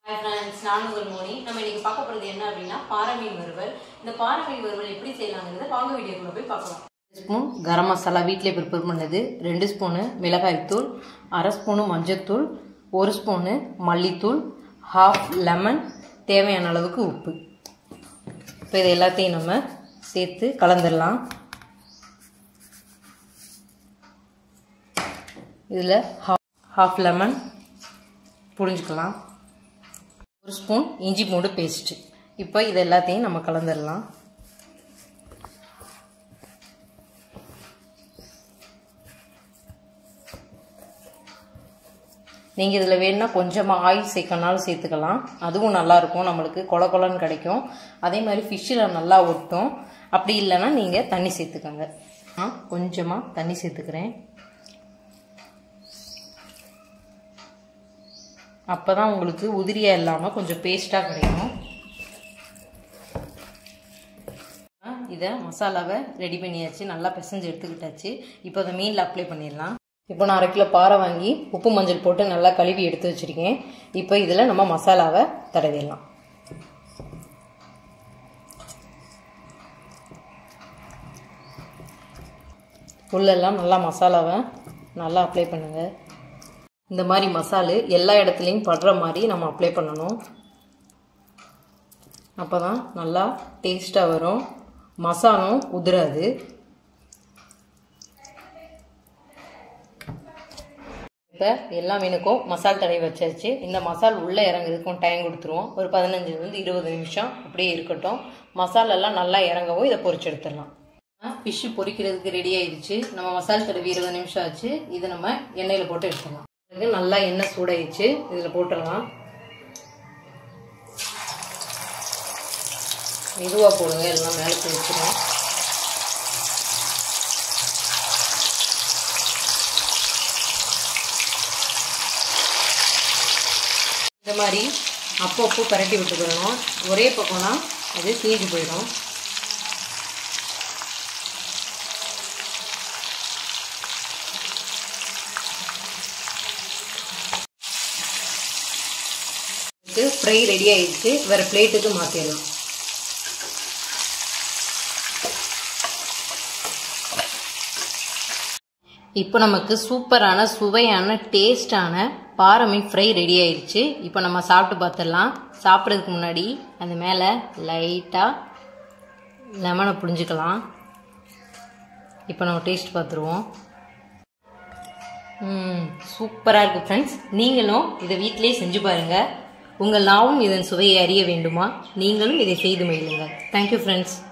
hi friends நான் உங்கள் மோனி நம்ம இன்னைக்கு பார்க்க போகிறது என்ன அப்படின்னா பாறை மீன் வறுவல் இந்த பாறை மீன் வறுவல் எப்படி செய்யலாங்கிறத வாங்க வீடியோக்குள்ள போய் பார்க்கலாம் ஸ்பூன் கரம் மசாலா வீட்டிலே ப்ரிப்பேர் பண்ணது ரெண்டு ஸ்பூனு மிளகாய்த்தூள் அரை ஸ்பூனு மஞ்சள்தூள் ஒரு ஸ்பூனு மல்லித்தூள் ஹாஃப் லெமன் தேவையான அளவுக்கு உப்பு இப்போ இது எல்லாத்தையும் நம்ம சேர்த்து கலந்துடலாம் இதில் ஹாஃப் லெமன் புழிஞ்சுக்கலாம் ஒரு ஸ்பூன் இஞ்சி பூண்டு பேஸ்ட்டு இப்போ இது எல்லாத்தையும் நம்ம கலந்துடலாம் நீங்கள் இதில் வேணும்னா கொஞ்சமாக ஆயில் சேர்க்கனாலும் சேர்த்துக்கலாம் அதுவும் நல்லாயிருக்கும் நம்மளுக்கு கொல கொலன்னு கிடைக்கும் அதே மாதிரி ஃபிஷ்ஷில் நல்லா ஒட்டும் அப்படி இல்லைன்னா நீங்கள் தண்ணி சேர்த்துக்கோங்க நான் கொஞ்சமாக தண்ணி சேர்த்துக்கிறேன் அப்போ தான் உங்களுக்கு உதிரியாக இல்லாமல் கொஞ்சம் பேஸ்ட்டாக கிடைக்கும் இதை மசாலாவை ரெடி பண்ணியாச்சு நல்லா பிசைஞ்சு எடுத்துக்கிட்டாச்சு இப்போ அதை மீனில் அப்ளை பண்ணிடலாம் இப்போ நான் அரை கிலோ பாறை வாங்கி உப்பு மஞ்சள் போட்டு நல்லா கழுவி எடுத்து வச்சுருக்கேன் இப்போ இதில் நம்ம மசாலாவை தடவிடலாம் உள்ளெல்லாம் நல்லா மசாலாவை நல்லா அப்ளை பண்ணுங்கள் இந்த மாதிரி மசாலு எல்லா இடத்துலையும் படுற மாதிரி நம்ம அப்ளை பண்ணணும் அப்போ தான் நல்லா டேஸ்ட்டாக வரும் மசாலும் உதிராது இப்போ எல்லா மீனுக்கும் மசால் தடவி வச்சாச்சு இந்த மசால் உள்ளே இறங்குறதுக்கும் டைம் கொடுத்துருவோம் ஒரு பதினஞ்சுலேருந்து இருபது நிமிஷம் அப்படியே இருக்கட்டும் மசாலெல்லாம் நல்லா இறங்கவும் இதை பொரிச்சு எடுத்துடலாம் ஃபிஷ்ஷு பொரிக்கிறதுக்கு ரெடி ஆயிடுச்சு நம்ம மசால் தடவி இருபது நிமிஷம் ஆச்சு இதை நம்ம எண்ணெயில் போட்டு எடுத்துடலாம் பிறகு நல்லா எண்ணெய் சூடாயிடுச்சு இதில் போட்டுடலாம் மெதுவாக போடுங்க எல்லாம் மேலே வச்சிடும் இந்த மாதிரி அப்பப்போ பரட்டி விட்டுக்கிடணும் ஒரே பக்கம்னா அது தீஞ்சு போயிடும் ஃப்ரை ரெடி ஆயிடுச்சு வேறு பிளேட்டுக்கு மாற்றிடலாம் இப்போ நமக்கு சூப்பரான சுவையான டேஸ்டான பாறை மீன் ஃப்ரை ரெடி ஆயிடுச்சு இப்போ நம்ம சாப்பிட்டு பார்த்துடலாம் சாப்பிட்றதுக்கு முன்னாடி அந்த மேலே லைட்டாக லெமனை புழிஞ்சிக்கலாம் இப்போ நம்ம டேஸ்ட் பார்த்துருவோம் சூப்பராக இருக்குது ஃப்ரெண்ட்ஸ் நீங்களும் இதை வீட்டிலே செஞ்சு பாருங்கள் உங்கள் நாவும் இதன் சுவையை அறிய வேண்டுமா நீங்களும் இதை செய்து மகிழுங்கள் தேங்க்யூ ஃப்ரெண்ட்ஸ்